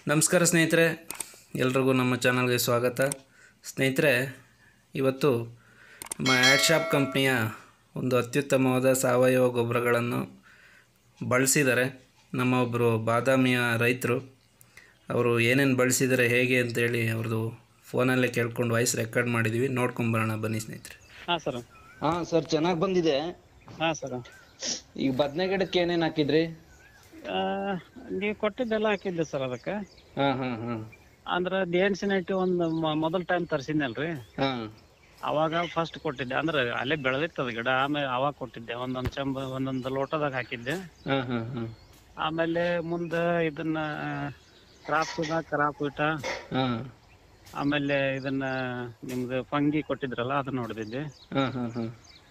ನಮಸ್ಕಾರ ಸ್ನೇಹಿತರೆ ಎಲ್ರಿಗೂ ನಮ್ಮ ಚಾನಲ್ಗೆ ಸ್ವಾಗತ ಸ್ನೇಹಿತರೆ ಇವತ್ತು ನಮ್ಮ ಆ್ಯಡ್ ಶಾಪ್ ಕಂಪ್ನಿಯ ಒಂದು ಅತ್ಯುತ್ತಮವಾದ ಸಾವಯವ ಗೊಬ್ಬರಗಳನ್ನು ಬಳಸಿದ್ದಾರೆ ನಮ್ಮ ಒಬ್ಬರು ಬಾದಾಮಿಯ ರೈತರು ಅವರು ಏನೇನು ಬಳಸಿದ್ದಾರೆ ಹೇಗೆ ಅಂತೇಳಿ ಅವ್ರದ್ದು ಫೋನಲ್ಲೇ ಕೇಳ್ಕೊಂಡು ವಾಯ್ಸ್ ರೆಕಾರ್ಡ್ ಮಾಡಿದ್ದೀವಿ ನೋಡ್ಕೊಂಬರೋಣ ಬನ್ನಿ ಸ್ನೇಹಿತರೆ ಹಾ ಸರ್ ಹಾ ಸರ್ ಚೆನ್ನಾಗ್ ಬಂದಿದೆ ಹಾ ಸರ್ ಈಗ ಬದ್ನೆ ಗಿಡಕ್ಕೆ ಏನೇನ್ ಹಾಕಿದ್ರಿ ನೀವು ಕೊಟ್ಟಿದ್ದೆಲ್ಲ ಹಾಕಿದ್ದೆ ಸರ್ ಅದಕ್ಕೆ ಹಾ ಹಾ ಹಾ ಅಂದ್ರೆ ಡಿಎನ್ಸಿನೈಟಿ ಒಂದು ಮೊದಲ ಟೈಮ್ ತರಿಸಿದ್ನಲ್ರಿ ಹಾ ಅವಾಗ ಫಸ್ಟ್ ಕೊಟ್ಟಿದ್ದೆ ಅಂದ್ರೆ ಅಲ್ಲೇ ಬೆಳೆದಿತ್ತದ ಗಿಡ ಆಮೇಲೆ ಅವಾಗ ಕೊಟ್ಟಿದ್ದೆ ಒಂದೊಂದ್ ಚಂಬ ಒಂದೊಂದು ಲೋಟದಾಗ ಹಾಕಿದ್ದೆ ಹಾ ಹಾ ಹಾ ಆಮೇಲೆ ಮುಂದೆ ಇದನ್ನ ಕ್ರಾಪ್ ಸುಧಾ ಕ್ರಾಪ್ ಇಟ ಹಾ ಆಮೇಲೆ ಇದನ್ನ ನಿಮ್ದು ಫಂಗಿ ಕೊಟ್ಟಿದ್ರಲ್ಲ ಅದನ್ನ ನೋಡಿದ್ದೆ ಹಾ ಹಾ ಹಾ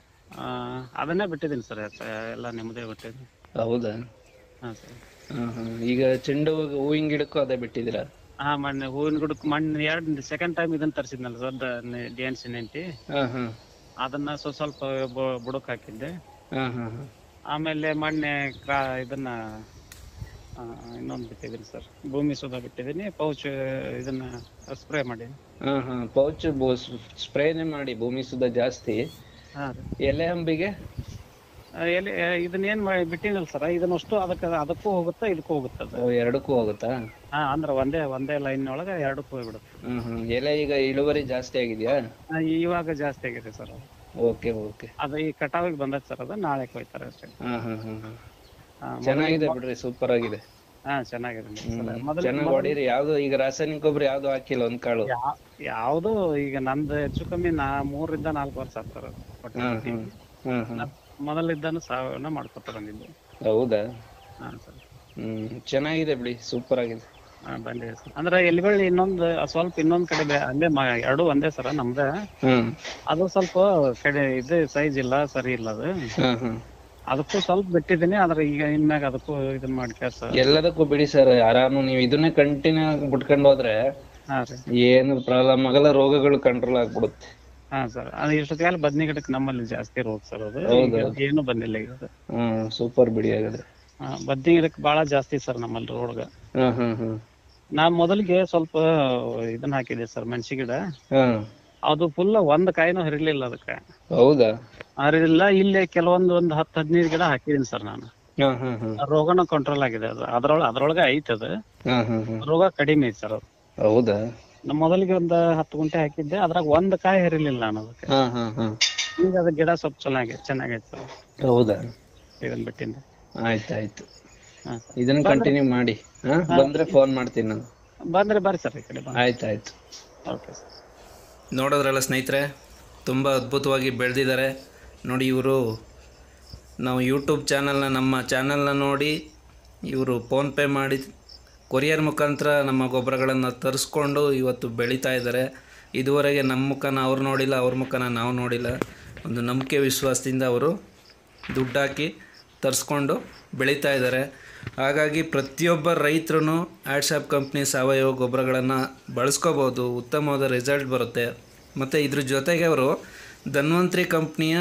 ಅದನ್ನೇ ಬಿಟ್ಟಿದ್ದೀನಿ ಸರ್ ಎಲ್ಲ ನಿಮ್ಮದೇ ಬಿಟ್ಟಿದ್ದೀನಿ ಹೌದಾ ಹಾ ಸರ್ ಹಾ ಹಾ ಈಗ ಚೆಂಡು ಹೂವು- ಹೂವಿನ ಗಿಡಕ್ಕೂ ಅದೇ ಬಿಟ್ಟಿದ್ದೀರಾ ಹಾ ಮೊನ್ನೆ ಹೂವಿನ ಗಿಡಕ್ಕೆ ಮೊನ್ನೆ ಎರಡು ಸೆಕೆಂಡ್ ಟೈಮ್ ಇದನ್ನ ತರಿಸಿದ್ನಲ್ಲ sir D N C ninety ಹಾ ಹಾ ಅದನ್ನ ಸ್ವಲ್ಪ ಸ್ವಲ್ಪ ಬು- ಬುಡಕ್ ಹಾಕಿದ್ದೆ ಹಾ ಹಾ ಹಾ ಆಮೇಲೆ ಮೊನ್ನೆ ಕ್ರಾ ಇದನ್ನ ಆ, ಇನ್ನೊಂದು ಬಿಟ್ಟಿದ್ದೀನಿ ಸರ್ ಭೂಮಿ ಸುಧಾ ಬಿಟ್ಟಿದ್ದೀನಿ ಪೌಚ್ ಇದನ್ನ ಸ್ಪ್ರೇ ಮಾಡೀನಿ ಹಾ ಹಾ ಪೌಚ್ ಸ್ಪ್ರೇನೆ ಮಾಡಿ ಭೂಮಿ ಸುದ ಜಾಸ್ತಿ ಹಾ ರೀ ಎಲೆ ಅಂಬಿಗೆ ಆ, ಎಲ್ಲಿ ಆ, ಇದನ್ನ ಏನ್ ಮಾಡಿ ಬಿಟ್ಟಿನಲ್ಲ ಸರ್ ಇದನ್ನಷ್ಟು ಅದಕ್ಕೆ ಅದಕ್ಕೂ ಹೋಗುತ್ತಾ ಇದಕ್ಕೂ ಹೋಗುತ್ತೆ ಅದು ಓ, ಎರಡಕ್ಕೂ ಹೋಗುತ್ತಾ ಹಾ ಅಂದ್ರೆ ಒಂದೇ ಒಂದೇ ಲೈನ್ ಒಳಗೆ ಎರಡಕ್ಕೂ ಹೋಗ್ಬಿಡುತ್ತೆ ಹ್ಮ್ ಹ್ಮ್ ಎಲೆ ಈಗ ಇಳುವರಿ ಜಾಸ್ತಿ ಆಗಿದ್ಯಾ ಆ, ಇವಾಗ ಜಾಸ್ತಿ ಆಗಿದೆ ಸರ್ ಅದು ಓಕೆ ಓಕೆ ಅದು ಈ ಕಟಾವಿಗೆ ಬಂದೈತೆ ಸರ್ ಅದು ನಾಳೆ ಕೊಯ್ತಾರೆ ಅಷ್ಟೇ ಹಾ ಹಾ ಹಾ ಹಾ ಹಾ, ಚೆನ್ನಾಗಿದೆ ಬಿಡ್ರಿ ಸೂಪರ್ ಆಗಿದೆ ಹಾ ಚೆನ್ನಾಗಿದೆ ಹ್ಮ್ ಸರ್. ಮೊದಲು ಚೆನ್ನಾಗ್ ಹೊಡೀರಿ ಯಾವ್ದು ಈಗ ರಾಸಾಯನಿಕ ಗೊಬ್ಬರ ಯಾವ್ದು ಹಾಕಿಲ್ಲ ಒಂದ್ ಕಾಳು ಯಾ- ಯಾವ್ದು ಈಗ ನಂದು ಹೆಚ್ಚು ಕಮ್ಮಿ ನಾ ಮೂರರಿಂದ ನಾಲ್ಕು ವರ್ಷ ಆಗ್ತಾರ ಹ್ಮ್ ಹ್ಮ್ ಹ್ಮ್ ಹ್ಮ್ ಮೊದಲಿದ್ದಾನು ಸಾವಯವ ಮಾಡ್ಕೊತ ಬಂದಿದ್ದು ಹೌದಾ ಹಾ ಸರ್ ಹ್ಮ್ ಚೆನ್ನಾಗಿದೆ ಬಿಡಿ ಸೂಪರ್ ಆಗಿದೆ ಹಾ ಬಂದಿದೆ ಸರ್ ಅಂದ್ರೆ ಎಲಿಬಳ್ಳಿ ಇನ್ನೊಂದು ಸ್ವಲ್ಪ ಇನ್ನೊಂದ್ ಕಡೆ ಬೆ- ಅಲ್ಲೇ ಮ- ಎರಡು ಒಂದೇ ಸರ ನಮ್ದ ಹ್ಮ್ ಅದು ಸ್ವಲ್ಪ ಕಡೆ ಇದು ಸೈಜ್ ಇಲ್ಲ ಸರಿ ಇಲ್ಲ ಅದು ಹ್ಮ್ ಹ್ಮ್ ಅದಕ್ಕೂ ಸ್ವಲ್ಪ ಬಿಟ್ಟಿದ್ದೀನಿ ಆದ್ರೆ ಈಗ ಇನ್ಮ್ಯಾಗ ಅದಕ್ಕೂ ಇದನ್ನ ಮಾಡಿ ಕೆಲಸ ಎಲ್ಲದಕ್ಕೂ ಬಿಡಿ ಸರ್ ಆರಾಮ ನೀವು ಇದನ್ನೇ ಕಂಟಿನ್ಯೂ ಬಿಟ್ಕೊಂಡು ಹೋದ್ರೆ ಹಾ ರೀ ಏನು ಪ್ರಾಬ್ಲಮ್ ಆಗಲ್ಲ ರೋಗಗಳು ಕಂಟ್ರೋಲ್ ಆಗ್ಬಿಡುತ್ತೆ ಹಾ ಸರ್ ಅದು ಇಷ್ಟೊತ್ತಿಗೆ ಬದ್ನಿ ಗಿಡಕ್ಕೆ ನಮ್ಮಲ್ಲಿ ಜಾಸ್ತಿ ರೋಗ ಸರ್ ಅದು ಹೌದಾ? ಈಗ ಏನು ಬಂದಿಲ್ಲ ಈಗ ಅದು. ಹ್ಮ್ ಸೂಪರ್ ಬಿಡಿ ಹಾಗಾದ್ರೆ ಹಾ, ಬದ್ನಿ ಗಿಡಕ್ಕೆ ಬಾಳ ಜಾಸ್ತಿ ಸರ್ ನಮ್ಮಲ್ಲಿ ರೋಗ ಹ್ಮ್ ಹ್ಮ್ ಹ್ಮ್ ನಾ ಮೊದಲಿಗೆ ಸ್ವಲ್ಪ ಇದನ್ನ ಹಾಕಿದೆ ಸರ್ ಮೆಣಸಿ ಗಿಡ ಹ್ಮ್ ಅದು ಫುಲ್ ಒಂದ್ ಕಾಯಿನೂ ಹರಿಲಿಲ್ಲ ಅದಕ್ಕೆ ಹೌದಾ ಹರಿಲಿಲ್ಲ ಇಲ್ಲೇ ಕೆಲವೊಂದು ಒಂದು ಹತ್ತು ಹದಿನೈದು ಗಿಡ ಹಾಕಿದೀನಿ ಸರ್ ನಾನು ಹ್ಮ್ ಹ್ಮ್ ಹ್ಮ್ ಆ ರೋಗನ ಕಂಟ್ರೋಲ್ ಆಗಿದೆ ಅದು ಅದ್ರೊಳಗೆ ಅದ್ರೊಳಗೆ ಐತೆ ಅದು ಹ್ಮ್ ಹ್ಮ್ ಹ್ಮ್ ರೋಗ ಕಡಿಮೆ ಐತೆ ಸರ್ ಅದು ಹೌದಾ ನಮ್ಮ ಮೊದಲಿಗೆ ಒಂದು ಹತ್ತು ಗುಂಟೆ ಹಾಕಿದ್ದೆ ಅದ್ರಾಗ ಒಂದ್ ಕಾಯಿ ಹರಿಲಿಲ್ಲ ನಾನು ಅದಕ್ಕೆ ಹ್ಮ್ ಹ್ಮ್ ಹ್ಮ್ ಈಗ ಅದು ಗಿಡ ಸ್ವಲ್ಪ ಚೆನ್ನಾಗಿ ಚೆನ್ನಾಗೈತೆ ಸರ್ ಹೌದಾ ಇದನ್ನ ಬಿಟ್ಟಿಂದ ಆಯ್ತಾಯ್ತು ಹಾ ಇದನ್ನ ಕಂಟಿನ್ಯೂ ಮಾಡಿ ಹಾ ಬಂದ್ರೆ ಫೋನ್ ಮಾಡ್ತೀನಿ ನಾನು ಬಂದ್ರೆ ಬರ್ರಿ ಸರ್ ಈ ಕಡೆ ಬಂದು ಆಯ್ತಾಯ್ತು ಓಕೆ ಸರ್ ನೋಡೋದ್ರಲ್ಲ ಸ್ನೇಹಿತರೆ ತುಂಬ ಅದ್ಭುತವಾಗಿ ಬೆಳೆದಿದ್ದಾರೆ ನೋಡಿ ಇವರು ನಾವು ಯೂಟ್ಯೂಬ್ ಚಾನಲ್ನ ನಮ್ಮ ಚಾನಲ್ನ ನೋಡಿ ಇವರು ಫೋನ್ಪೇ ಮಾಡಿ ಕೊರಿಯರ್ ಮುಖಾಂತರ ನಮ್ಮ ಗೊಬ್ಬರಗಳನ್ನು ತರಿಸ್ಕೊಂಡು ಇವತ್ತು ಬೆಳೀತಾ ಇದ್ದಾರೆ ಇದುವರೆಗೆ ನಮ್ಮ ಮುಖನ ಅವ್ರು ನೋಡಿಲ್ಲ ಅವ್ರ ಮುಖನ ನಾವು ನೋಡಿಲ್ಲ ಒಂದು ನಂಬಿಕೆ ವಿಶ್ವಾಸದಿಂದ ಅವರು ದುಡ್ಡು ಹಾಕಿ ತರಿಸ್ಕೊಂಡು ಬೆಳೀತಾ ಇದ್ದಾರೆ ಹಾಗಾಗಿ ಪ್ರತಿಯೊಬ್ಬ ರೈತರು ಆ್ಯಡ್ಶಾಪ್ ಕಂಪ್ನಿ ಸಾವಯವ ಗೊಬ್ಬರಗಳನ್ನು ಬಳಸ್ಕೋಬೋದು ಉತ್ತಮವಾದ ರಿಸಲ್ಟ್ ಬರುತ್ತೆ ಮತ್ತು ಇದ್ರ ಜೊತೆಗೆ ಅವರು ಧನ್ವಂತ್ರಿ ಕಂಪ್ನಿಯ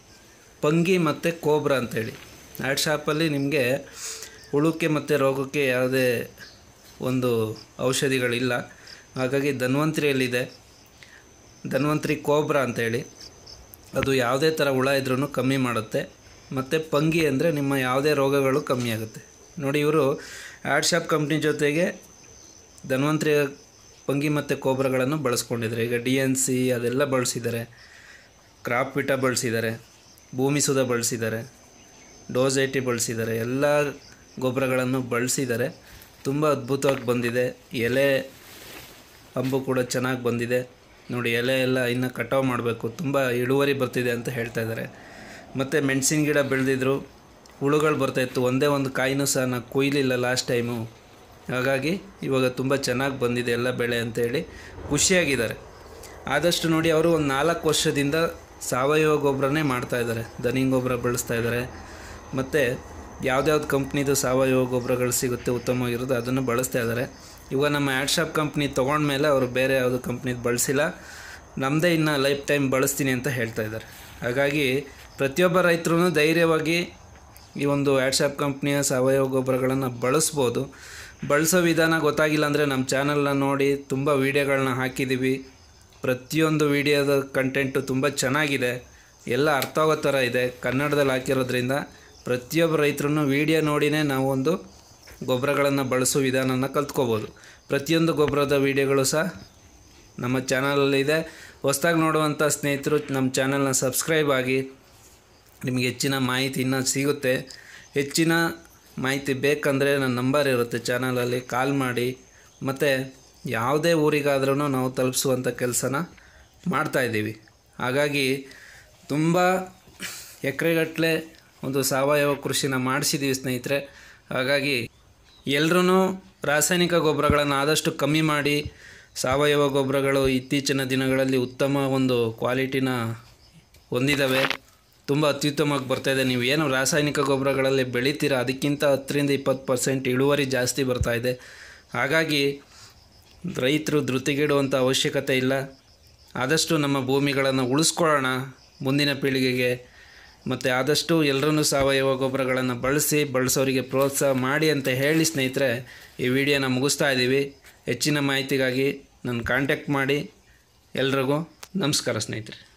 ಪಂಗಿ ಮತ್ತು ಕೋಬ್ರಾ ಅಂತೇಳಿ ಆ್ಯಡ್ ಶಾಪಲ್ಲಿ ನಿಮಗೆ ಹುಳುಕ್ಕೆ ಮತ್ತು ರೋಗಕ್ಕೆ ಯಾವುದೇ ಒಂದು ಔಷಧಿಗಳಿಲ್ಲ ಹಾಗಾಗಿ ಧನ್ವಂತ್ರಿಯಲ್ಲಿದೆ ಧನ್ವಂತ್ರಿ ಕೋಬ್ರಾ ಅಂತೇಳಿ ಅದು ಯಾವುದೇ ಥರ ಹುಳ ಇದ್ರೂ ಕಮ್ಮಿ ಮಾಡುತ್ತೆ ಮತ್ತು ಪಂಗಿ ಅಂದರೆ ನಿಮ್ಮ ಯಾವುದೇ ರೋಗಗಳು ಕಮ್ಮಿ ಆಗುತ್ತೆ ನೋಡಿ ಇವರು ಆ್ಯಡ್ ಶಾಪ್ ಕಂಪ್ನಿ ಜೊತೆಗೆ ಧನ್ವಂತ್ರಿ ಪಂಗಿ ಮತ್ತು ಕೋಬ್ರಗಳನ್ನು ಬಳಸ್ಕೊಂಡಿದ್ದಾರೆ ಈಗ ಡಿ ಎನ್ ಸಿ ಅದೆಲ್ಲ ಬಳಸಿದ್ದಾರೆ ಕ್ರಾಪ್ ವಿಟ ಬಳಸಿದ್ದಾರೆ ಭೂಮಿ ಸುಧ ಬಳಸಿದ್ದಾರೆ ಡೋಸ್ ಐಟಿ ಬಳಸಿದ್ದಾರೆ ಎಲ್ಲ ಗೊಬ್ಬರಗಳನ್ನು ಬಳಸಿದ್ದಾರೆ ತುಂಬ ಅದ್ಭುತವಾಗಿ ಬಂದಿದೆ ಎಲೆ ಅಂಬು ಕೂಡ ಚೆನ್ನಾಗಿ ಬಂದಿದೆ ನೋಡಿ ಎಲೆ ಎಲ್ಲ ಇನ್ನು ಕಟಾವು ಮಾಡಬೇಕು ತುಂಬ ಇಳುವರಿ ಬರ್ತಿದೆ ಅಂತ ಹೇಳ್ತಾ ಇದ್ದಾರೆ ಮತ್ತು ಮೆಣಸಿನ ಗಿಡ ಬೆಳೆದಿದ್ರು ಹುಳುಗಳು ಬರ್ತಾಯಿತ್ತು ಒಂದೇ ಒಂದು ಕಾಯಿನೂ ಸಹ ನಾನು ಕೊಯ್ಲಿಲ್ಲ ಲಾಸ್ಟ್ ಟೈಮು ಹಾಗಾಗಿ ಇವಾಗ ತುಂಬ ಚೆನ್ನಾಗಿ ಬಂದಿದೆ ಎಲ್ಲ ಬೆಳೆ ಅಂತೇಳಿ ಖುಷಿಯಾಗಿದ್ದಾರೆ ಆದಷ್ಟು ನೋಡಿ ಅವರು ಒಂದು ನಾಲ್ಕು ವರ್ಷದಿಂದ ಸಾವಯವ ಗೊಬ್ಬರನೇ ಮಾಡ್ತಾಯಿದ್ದಾರೆ ದನಿ ಗೊಬ್ಬರ ಬಳಸ್ತಾ ಇದ್ದಾರೆ ಮತ್ತು ಯಾವ್ದ್ಯಾವ್ದು ಕಂಪ್ನಿದು ಸಾವಯವ ಗೊಬ್ಬರಗಳು ಸಿಗುತ್ತೆ ಉತ್ತಮವಾಗಿರೋದು ಅದನ್ನು ಬಳಸ್ತಾ ಇದ್ದಾರೆ ಇವಾಗ ನಮ್ಮ ಆ್ಯಡ್ ಶಾಪ್ ಕಂಪ್ನಿ ತೊಗೊಂಡ್ಮೇಲೆ ಅವರು ಬೇರೆ ಯಾವುದು ಕಂಪ್ನಿದು ಬಳಸಿಲ್ಲ ನಮ್ಮದೇ ಇನ್ನು ಲೈಫ್ ಟೈಮ್ ಬಳಸ್ತೀನಿ ಅಂತ ಹೇಳ್ತಾ ಇದ್ದಾರೆ ಹಾಗಾಗಿ ಪ್ರತಿಯೊಬ್ಬ ರೈತರು ಧೈರ್ಯವಾಗಿ ಈ ಒಂದು ಆ್ಯಡ್ ಶಾಪ್ ಕಂಪ್ನಿಯ ಸಾವಯವ ಗೊಬ್ಬರಗಳನ್ನು ಬಳಸ್ಬೋದು ಬಳಸೋ ವಿಧಾನ ಗೊತ್ತಾಗಿಲ್ಲ ಅಂದರೆ ನಮ್ಮ ಚಾನಲ್ನ ನೋಡಿ ತುಂಬ ವೀಡಿಯೋಗಳನ್ನ ಹಾಕಿದ್ದೀವಿ ಪ್ರತಿಯೊಂದು ವೀಡಿಯೋದ ಕಂಟೆಂಟು ತುಂಬ ಚೆನ್ನಾಗಿದೆ ಎಲ್ಲ ಅರ್ಥ ಆಗೋ ಥರ ಇದೆ ಕನ್ನಡದಲ್ಲಿ ಹಾಕಿರೋದ್ರಿಂದ ಪ್ರತಿಯೊಬ್ಬ ರೈತರು ವೀಡಿಯೋ ನೋಡಿನೇ ನಾವೊಂದು ಗೊಬ್ಬರಗಳನ್ನು ಬಳಸೋ ವಿಧಾನನ ಕಲ್ತ್ಕೋಬೋದು ಪ್ರತಿಯೊಂದು ಗೊಬ್ಬರದ ವೀಡಿಯೋಗಳು ಸಹ ನಮ್ಮ ಚಾನಲಲ್ಲಿದೆ ಹೊಸ್ದಾಗಿ ನೋಡುವಂಥ ಸ್ನೇಹಿತರು ನಮ್ಮ ಚಾನಲ್ನ ಸಬ್ಸ್ಕ್ರೈಬ್ ಆಗಿ ನಿಮಗೆ ಹೆಚ್ಚಿನ ಮಾಹಿತಿ ಇನ್ನೂ ಸಿಗುತ್ತೆ ಹೆಚ್ಚಿನ ಮಾಹಿತಿ ಬೇಕಂದರೆ ನನ್ನ ನಂಬರ್ ಇರುತ್ತೆ ಚಾನಲಲ್ಲಿ ಕಾಲ್ ಮಾಡಿ ಮತ್ತು ಯಾವುದೇ ಊರಿಗಾದ್ರೂ ನಾವು ತಲುಪಿಸುವಂಥ ಕೆಲಸನ ಮಾಡ್ತಾಯಿದ್ದೀವಿ ಹಾಗಾಗಿ ತುಂಬ ಎಕರೆಗಟ್ಟಲೆ ಒಂದು ಸಾವಯವ ಕೃಷಿನ ಮಾಡಿಸಿದ್ದೀವಿ ಸ್ನೇಹಿತರೆ ಹಾಗಾಗಿ ಎಲ್ಲರೂ ರಾಸಾಯನಿಕ ಗೊಬ್ಬರಗಳನ್ನು ಆದಷ್ಟು ಕಮ್ಮಿ ಮಾಡಿ ಸಾವಯವ ಗೊಬ್ಬರಗಳು ಇತ್ತೀಚಿನ ದಿನಗಳಲ್ಲಿ ಉತ್ತಮ ಒಂದು ಕ್ವಾಲಿಟಿನ ಹೊಂದಿದ್ದಾವೆ ತುಂಬ ಅತ್ಯುತ್ತಮವಾಗಿ ಬರ್ತಾಯಿದೆ ನೀವು ಏನು ರಾಸಾಯನಿಕ ಗೊಬ್ಬರಗಳಲ್ಲಿ ಬೆಳಿತೀರ ಅದಕ್ಕಿಂತ ಹತ್ತರಿಂದ ಇಪ್ಪತ್ತು ಪರ್ಸೆಂಟ್ ಇಳುವರಿ ಜಾಸ್ತಿ ಬರ್ತಾಯಿದೆ ಹಾಗಾಗಿ ರೈತರು ಧೃತಿಗೆಡುವಂಥ ಅವಶ್ಯಕತೆ ಇಲ್ಲ ಆದಷ್ಟು ನಮ್ಮ ಭೂಮಿಗಳನ್ನು ಉಳಿಸ್ಕೊಳ್ಳೋಣ ಮುಂದಿನ ಪೀಳಿಗೆಗೆ ಮತ್ತು ಆದಷ್ಟು ಎಲ್ಲರೂ ಸಾವಯವ ಗೊಬ್ಬರಗಳನ್ನು ಬಳಸಿ ಬಳಸೋರಿಗೆ ಪ್ರೋತ್ಸಾಹ ಮಾಡಿ ಅಂತ ಹೇಳಿ ಸ್ನೇಹಿತರೆ ಈ ವಿಡಿಯೋನ ಮುಗಿಸ್ತಾ ಇದ್ದೀವಿ ಹೆಚ್ಚಿನ ಮಾಹಿತಿಗಾಗಿ ನನ್ನ ಕಾಂಟ್ಯಾಕ್ಟ್ ಮಾಡಿ ಎಲ್ರಿಗೂ ನಮಸ್ಕಾರ ಸ್ನೇಹಿತರೆ